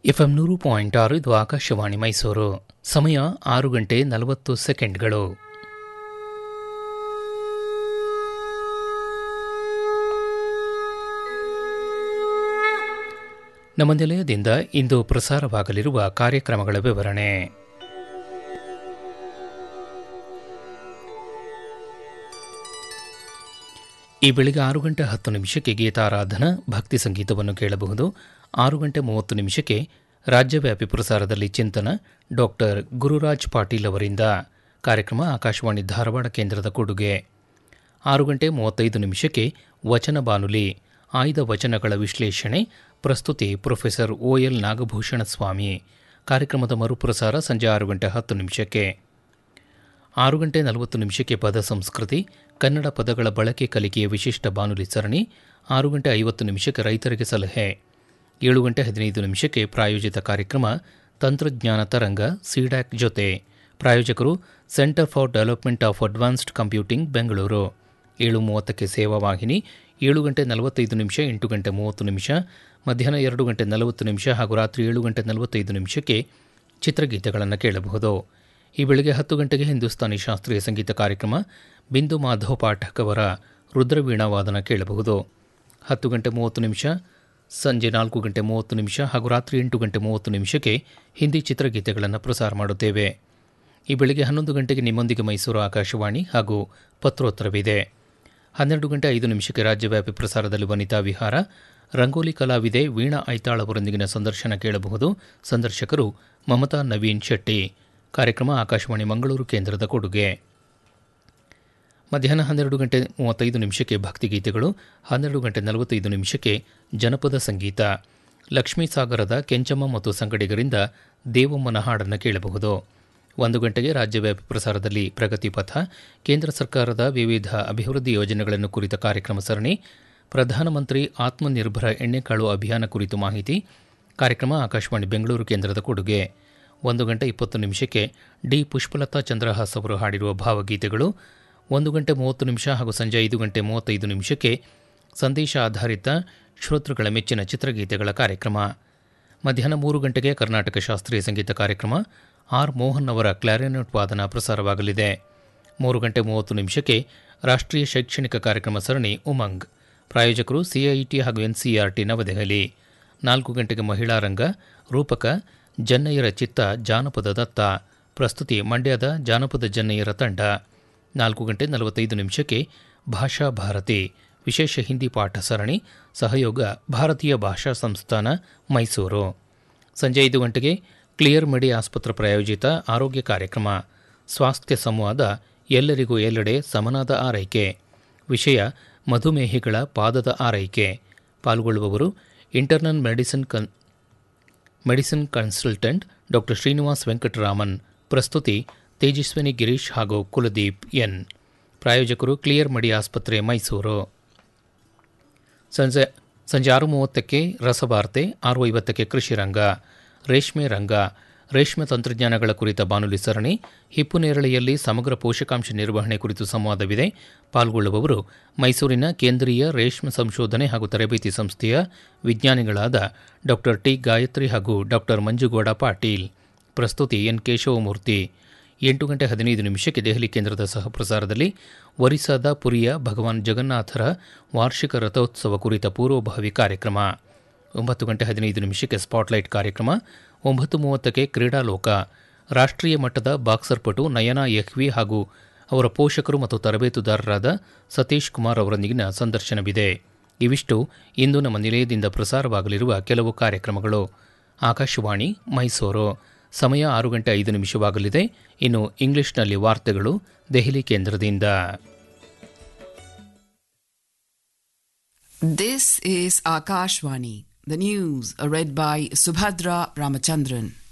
FM ನೂರು point ಆರು ಇದು ಆಕಾಶವಾಣಿ ಮೈಸೂರು ಸಮಯ ಆರು ಗಂಟೆ ನಲವತ್ತು ಸೆಕೆಂಡ್ಗಳು ನಮ್ಮ ನಿಲಯದಿಂದ ಇಂದು ಪ್ರಸಾರವಾಗಲಿರುವ ಕಾರ್ಯಕ್ರಮಗಳ ವಿವರಣೆ ಈ ಬೆಳಿಗ್ಗೆ ಆರು ಗಂಟೆ ಹತ್ತು ನಿಮಿಷಕ್ಕೆ ಗೀತಾರಾಧನಾ ಭಕ್ತಿ ಸಂಗೀತವನ್ನು ಕೇಳಬಹುದು ಆರು ಗಂಟೆ ಮೂವತ್ತು ನಿಮಿಷಕ್ಕೆ ರಾಜ್ಯವ್ಯಾಪಿ ಪ್ರಸಾರದಲ್ಲಿ ಚಿಂತನ ಡಾಕ್ಟರ್ ಗುರುರಾಜ್ ಪಾಟೀಲ್ ಅವರಿಂದ ಕಾರ್ಯಕ್ರಮ ಆಕಾಶವಾಣಿ ಧಾರವಾಡ ಕೇಂದ್ರದ ಕೊಡುಗೆ ಆರು ಗಂಟೆ ಮೂವತ್ತೈದು ನಿಮಿಷಕ್ಕೆ ವಚನ ಬಾನುಲಿ ಆಯ್ದ ವಚನಗಳ ವಿಶ್ಲೇಷಣೆ ಪ್ರಸ್ತುತಿ professor O L Nagabhushana Swamy ಕಾರ್ಯಕ್ರಮದ ಮರುಪ್ರಸಾರ ಸಂಜೆ ಆರು ಗಂಟೆ ಹತ್ತು ನಿಮಿಷಕ್ಕೆ ಆರು ಗಂಟೆ ನಲವತ್ತು ನಿಮಿಷಕ್ಕೆ ಪದ ಸಂಸ್ಕೃತಿ ಕನ್ನಡ ಪದಗಳ ಬಳಕೆ ಕಲಿಕೆಯ ವಿಶಿಷ್ಟ ಬಾನುಲಿ ಸರಣಿ ಆರು ಗಂಟೆ ಐವತ್ತು ನಿಮಿಷಕ್ಕೆ ರೈತರಿಗೆ ಸಲಹೆ ಏಳು ಗಂಟೆ ಹದಿನೈದು ನಿಮಿಷಕ್ಕೆ ಪ್ರಾಯೋಜಿತ ಕಾರ್ಯಕ್ರಮ ತಂತ್ರಜ್ಞಾನ ತರಂಗ ಸಿಡ್ಯಾಕ್ ಜೊತೆ ಪ್ರಾಯೋಜಕರು centre for development of advanced computing Bengaluru ಏಳು ಮೂವತ್ತಕ್ಕೆ ಸೇವಾ ವಾಹಿನಿ ಏಳು ಗಂಟೆ ನಲವತ್ತೈದು ನಿಮಿಷ ಎಂಟು ಗಂಟೆ ಮೂವತ್ತು ನಿಮಿಷ ಮಧ್ಯಾಹ್ನ ಎರಡು ಗಂಟೆ ನಲವತ್ತು ನಿಮಿಷ ಹಾಗೂ ರಾತ್ರಿ ಏಳು ಗಂಟೆ ನಲವತ್ತೈದು ನಿಮಿಷಕ್ಕೆ ಚಿತ್ರಗೀತೆಗಳನ್ನು ಕೇಳಬಹುದು ಈ ಬೆಳಗ್ಗೆ ಹತ್ತು ಗಂಟೆಗೆ ಹಿಂದೂಸ್ತಾನಿ ಶಾಸ್ತ್ರೀಯ ಸಂಗೀತ ಕಾರ್ಯಕ್ರಮ ಬಿಂದು ಮಾಧವ್ ಪಾಠಕ್ ಅವರ ರುದ್ರವೀಣಾ ವಾದನ ಕೇಳಬಹುದು ಹತ್ತು ಗಂಟೆ ಮೂವತ್ತು ನಿಮಿಷ ಸಂಜೆ ನಾಲ್ಕು ಗಂಟೆ ಮೂವತ್ತು ನಿಮಿಷ ಹಾಗೂ ರಾತ್ರಿ ಎಂಟು ಗಂಟೆ ಮೂವತ್ತು ನಿಮಿಷಕ್ಕೆ ಹಿಂದಿ ಚಿತ್ರಗೀತೆಗಳನ್ನು ಪ್ರಸಾರ ಮಾಡುತ್ತೇವೆ ಈ ಬೆಳಗ್ಗೆ ಹನ್ನೊಂದು ಗಂಟೆಗೆ ನಿಮ್ಮೊಂದಿಗೆ ಮೈಸೂರು ಆಕಾಶವಾಣಿ ಹಾಗೂ ಪತ್ರೋತ್ತರವಿದೆ ಹನ್ನೆರಡು ಗಂಟೆ ಐದು ನಿಮಿಷಕ್ಕೆ ರಾಜ್ಯವ್ಯಾಪಿ ಪ್ರಸಾರದಲ್ಲಿ ವನಿತಾ ವಿಹಾರ ರಂಗೋಲಿ ಕಲಾವಿದೆ ವೀಣಾ ಐತಾಳ್ ಅವರೊಂದಿಗಿನ ಸಂದರ್ಶನ ಕೇಳಬಹುದು ಸಂದರ್ಶಕರು ಮಮತಾ ನವೀನ್ ಶೆಟ್ಟಿ ಕಾರ್ಯಕ್ರಮ ಆಕಾಶವಾಣಿ ಮಂಗಳೂರು ಕೇಂದ್ರದ ಕೊಡುಗೆ ಮಧ್ಯಾಹ್ನ ಹನ್ನೆರಡು ಗಂಟೆ ಮೂವತ್ತೈದು ನಿಮಿಷಕ್ಕೆ ಭಕ್ತಿಗೀತೆಗಳು ಹನ್ನೆರಡು ಗಂಟೆ ನಲವತ್ತೈದು ನಿಮಿಷಕ್ಕೆ ಜನಪದ ಸಂಗೀತ ಲಕ್ಷ್ಮೀ ಸಾಗರದ ಕೆಂಚಮ್ಮ ಮತ್ತು ಸಂಗಡಿಗರಿಂದ ದೇವಮ್ಮನ ಹಾಡನ್ನು ಕೇಳಬಹುದು ಒಂದು ಗಂಟೆಗೆ ರಾಜ್ಯವ್ಯಾಪಿ ಪ್ರಸಾರದಲ್ಲಿ ಪ್ರಗತಿ ಪಥ ಕೇಂದ್ರ ಸರ್ಕಾರದ ವಿವಿಧ ಅಭಿವೃದ್ಧಿ ಯೋಜನೆಗಳನ್ನು ಕುರಿತ ಕಾರ್ಯಕ್ರಮ ಸರಣಿ ಪ್ರಧಾನಮಂತ್ರಿ ಆತ್ಮನಿರ್ಭರ ಎಣ್ಣೆಕಾಳು ಅಭಿಯಾನ ಕುರಿತು ಮಾಹಿತಿ ಕಾರ್ಯಕ್ರಮ ಆಕಾಶವಾಣಿ ಬೆಂಗಳೂರು ಕೇಂದ್ರದ ಕೊಡುಗೆ ಒಂದು ಗಂಟೆ ಇಪ್ಪತ್ತು ನಿಮಿಷಕ್ಕೆ ಡಿ ಪುಷ್ಪಲತಾ ಚಂದ್ರಹಾಸ್ ಅವರು ಹಾಡಿರುವ ಭಾವಗೀತೆಗಳು ಒಂದು ಗಂಟೆ ಮೂವತ್ತು ನಿಮಿಷ ಹಾಗೂ ಸಂಜೆ ಐದು ಗಂಟೆ ಮೂವತ್ತೈದು ನಿಮಿಷಕ್ಕೆ ಸಂದೇಶ ಆಧಾರಿತ ಶ್ರೋತೃಗಳ ಮೆಚ್ಚಿನ ಚಿತ್ರಗೀತೆಗಳ ಕಾರ್ಯಕ್ರಮ ಮಧ್ಯಾಹ್ನ ಮೂರು ಗಂಟೆಗೆ ಕರ್ನಾಟಕ ಶಾಸ್ತ್ರೀಯ ಸಂಗೀತ ಕಾರ್ಯಕ್ರಮ ಆರ್ ಮೋಹನ್ ಅವರ ಕ್ಲಾರಿನೆಟ್ ವಾದನ ಪ್ರಸಾರವಾಗಲಿದೆ ಮೂರು ಗಂಟೆ ಮೂವತ್ತು ನಿಮಿಷಕ್ಕೆ ರಾಷ್ಟ್ರೀಯ ಶೈಕ್ಷಣಿಕ ಕಾರ್ಯಕ್ರಮ ಸರಣಿ ಉಮಂಗ್ ಪ್ರಾಯೋಜಕರು ಸಿಐಟಿ ಹಾಗೂ ಎನ್ಸಿಇಆರ್ಟಿ ನವದೆಹಲಿ ನಾಲ್ಕು ಗಂಟೆಗೆ ಮಹಿಳಾ ರಂಗ ರೂಪಕ ಜನ್ನಯ್ಯರ ಚಿತ್ತ ಜಾನಪದ ದತ್ತ ಪ್ರಸ್ತುತಿ ಮಂಡ್ಯದ ಜಾನಪದ ಜನ್ನಯ್ಯರ ತಂಡ ನಾಲ್ಕು ಗಂಟೆ ನಲವತ್ತೈದು ನಿಮಿಷಕ್ಕೆ ಭಾಷಾ ಭಾರತಿ ವಿಶೇಷ ಹಿಂದಿ ಪಾಠ ಸರಣಿ ಸಹಯೋಗ ಭಾರತೀಯ ಭಾಷಾ ಸಂಸ್ಥಾನ ಮೈಸೂರು ಸಂಜೆ ಐದು ಗಂಟೆಗೆ ಕ್ಲಿಯರ್ ಮೆಡಿ ಆಸ್ಪತ್ರೆ ಪ್ರಾಯೋಜಿತ ಆರೋಗ್ಯ ಕಾರ್ಯಕ್ರಮ ಸ್ವಾಸ್ಥ್ಯ ಸಂವಾದ ಎಲ್ಲರಿಗೂ ಎಲ್ಲೆಡೆ ಸಮನಾದ ಆರೈಕೆ ವಿಷಯ ಮಧುಮೇಹಿಗಳ ಪಾದದ ಆರೈಕೆ ಪಾಲ್ಗೊಳ್ಳುವವರು internal medicine con medicine consultant doctor Srinivas Venkataraman ಪ್ರಸ್ತುತಿ ತೇಜಸ್ವಿನಿ ಗಿರೀಶ್ ಹಾಗೂ ಕುಲದೀಪ್ ಎನ್ ಪ್ರಾಯೋಜಕರು ಕ್ಲಿಯರ್ ಮಡಿ ಆಸ್ಪತ್ರೆ ಮೈಸೂರು ಸಂಜೆ ಸಂಜೆ ಆರು ಮೂವತ್ತಕ್ಕೆ ರಸವಾರ್ತೆ ಆರು ಐವತ್ತಕ್ಕೆ ಕೃಷಿ ರಂಗ ರೇಷ್ಮೆ ರಂಗ ರೇಷ್ಮೆ ತಂತ್ರಜ್ಞಾನಗಳ ಕುರಿತ ಬಾನುಲಿ ಸರಣಿ ಹಿಪ್ಪು ನೇರಳೆಯಲ್ಲಿ ಸಮಗ್ರ ಪೋಷಕಾಂಶ ನಿರ್ವಹಣೆ ಕುರಿತು ಸಂವಾದವಿದೆ ಪಾಲ್ಗೊಳ್ಳುವವರು ಮೈಸೂರಿನ ಕೇಂದ್ರೀಯ ರೇಷ್ಮೆ ಸಂಶೋಧನೆ ಹಾಗೂ ತರಬೇತಿ ಸಂಸ್ಥೆಯ ವಿಜ್ಞಾನಿಗಳಾದ ಡಾಕ್ಟರ್ ಟಿ ಗಾಯತ್ರಿ ಹಾಗೂ ಡಾಕ್ಟರ್ ಮಂಜುಗೌಡ ಪಾಟೀಲ್ ಪ್ರಸ್ತುತಿ ಎನ್ ಕೇಶವಮೂರ್ತಿ ಎಂಟು ಗಂಟೆ ಹದಿನೈದು ನಿಮಿಷಕ್ಕೆ ದೆಹಲಿ ಕೇಂದ್ರದ ಸಹಪ್ರಸಾರದಲ್ಲಿ ಒರಿಸ್ಸಾದ ಪುರಿಯ ಭಗವಾನ್ ಜಗನ್ನಾಥರ ವಾರ್ಷಿಕ ರಥೋತ್ಸವ ಕುರಿತ ಪೂರ್ವಭಾವಿ ಕಾರ್ಯಕ್ರಮ ಒಂಬತ್ತು ಗಂಟೆ ಹದಿನೈದು ನಿಮಿಷಕ್ಕೆ ಸ್ಪಾಟ್ಲೈಟ್ ಕಾರ್ಯಕ್ರಮ ಒಂಬತ್ತು ಮೂವತ್ತಕ್ಕೆ ಕ್ರೀಡಾಲೋಕ ರಾಷ್ಟ್ರೀಯ ಮಟ್ಟದ ಬಾಕ್ಸರ್ ಪಟು ನಯನಾ ಯಖ್ವಿ ಹಾಗೂ ಅವರ ಪೋಷಕರು ಮತ್ತು ತರಬೇತುದಾರರಾದ ಸತೀಶ್ ಕುಮಾರ್ ಅವರೊಂದಿಗಿನ ಸಂದರ್ಶನವಿದೆ ಇವಿಷ್ಟು ಇಂದು ನಮ್ಮ ನಿಲಯದಿಂದ ಪ್ರಸಾರವಾಗಲಿರುವ ಕೆಲವು ಕಾರ್ಯಕ್ರಮಗಳು ಆಕಾಶವಾಣಿ ಮೈಸೂರು ಸಮಯ ಆರು ಗಂಟೆ ಐದು ನಿಮಿಷವಾಗಲಿದೆ ಇನ್ನು ಇಂಗ್ಲಿಷ್ನಲ್ಲಿ ವಾರ್ತೆಗಳು ದೆಹಲಿ ಕೇಂದ್ರದಿಂದ This is Akashvani. The news read by Subhadra Ramachandran.